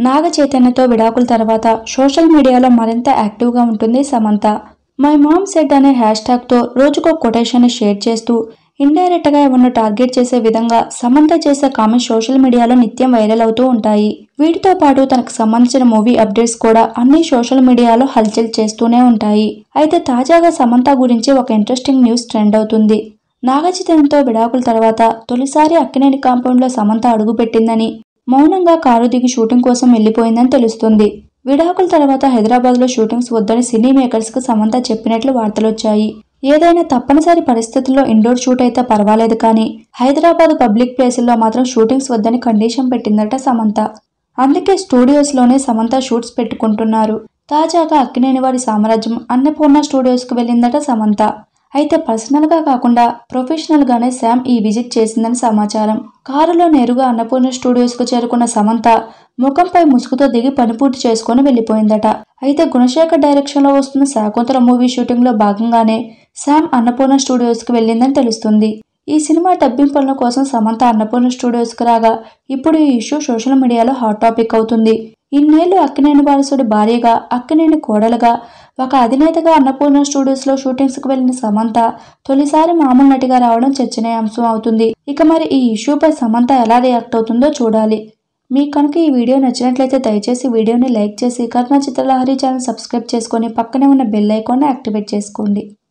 నాగ చైతన్యతో విడాకుల తర్వాత సోషల్ మీడియాలో మరింత యాక్టివ్గా ఉంటుంది సమంత మై మామ్ సెట్ అనే హ్యాష్ ట్యాగ్తో రోజుకో కొటేషన్ షేర్ చేస్తూ ఇండైరెక్ట్ గా ఎవరిని టార్గెట్ చేసే విధంగా సమంత చేసే కామెంట్స్ సోషల్ మీడియాలో నిత్యం వైరల్ అవుతూ ఉంటాయి వీటితో పాటు తనకు సంబంధించిన మూవీ అప్డేట్స్ కూడా అన్ని సోషల్ మీడియాలో హల్చల్ చేస్తూనే ఉంటాయి అయితే తాజాగా సమంత గురించి ఒక ఇంట్రెస్టింగ్ న్యూస్ ట్రెండ్ అవుతుంది నాగచైతన్యంతో విడాకుల తర్వాత తొలిసారి అక్కినేని కాంపౌండ్లో సమంత అడుగుపెట్టిందని మౌనంగా కారు దిగి షూటింగ్ కోసం వెళ్లిపోయిందని తెలుస్తుంది విడాకుల తర్వాత హైదరాబాద్లో షూటింగ్స్ వద్దని సినీ మేకర్స్కి సమంత చెప్పినట్లు వార్తలొచ్చాయి ఏదైనా తప్పనిసరి పరిస్థితుల్లో ఇండోర్ షూట్ అయితే పర్వాలేదు కానీ హైదరాబాద్ పబ్లిక్ ప్లేసుల్లో మాత్రం షూటింగ్స్ వద్దని కండిషన్ పెట్టిందట సమంత అందుకే స్టూడియోస్లోనే సమంత షూట్స్ పెట్టుకుంటున్నారు తాజాగా అక్కినేని వారి సామ్రాజ్యం అన్నపూర్ణ స్టూడియోస్కి వెళ్ళిందట సమంత అయితే పర్సనల్గా కాకుండా ప్రొఫెషనల్గానే శామ్ ఈ విజిట్ చేసిందని సమాచారం కారులో నేరుగా అన్నపూర్ణ స్టూడియోస్కు చేరుకున్న సమంత ముఖంపై ముసుగుతో దిగి పని పూర్తి చేసుకుని వెళ్ళిపోయిందట అయితే గుణశేఖర్ డైరెక్షన్లో వస్తున్న శాకుంతల మూవీ షూటింగ్లో భాగంగానే శామ్ అన్నపూర్ణ స్టూడియోస్కి వెళ్ళిందని తెలుస్తుంది ఈ సినిమా డబ్బింగ్ పనుల కోసం సమంత అన్నపూర్ణ స్టూడియోస్కి రాగా ఇప్పుడు ఈ ఇష్యూ సోషల్ మీడియాలో హాట్ టాపిక్ అవుతుంది ఇన్నేళ్లు అక్కినేని వారసుడి భార్యగా అక్కినేని కోడలుగా ఒక అధినేతగా అన్నపూర్ణ స్టూడియోస్లో షూటింగ్స్కి వెళ్లిన సమంత తొలిసారి మామూలు నటిగా రావడం చర్చనీయాంశం అవుతుంది ఇక మరి ఈ ఇష్యూపై సమంత ఎలా రియాక్ట్ అవుతుందో చూడాలి మీకు కనుక ఈ వీడియో నచ్చినట్లయితే దయచేసి వీడియోని లైక్ చేసి కర్ణ చిత్రలహరి ఛానల్ సబ్స్క్రైబ్ చేసుకొని పక్కనే ఉన్న బెల్ ఐకాన్ని యాక్టివేట్ చేసుకోండి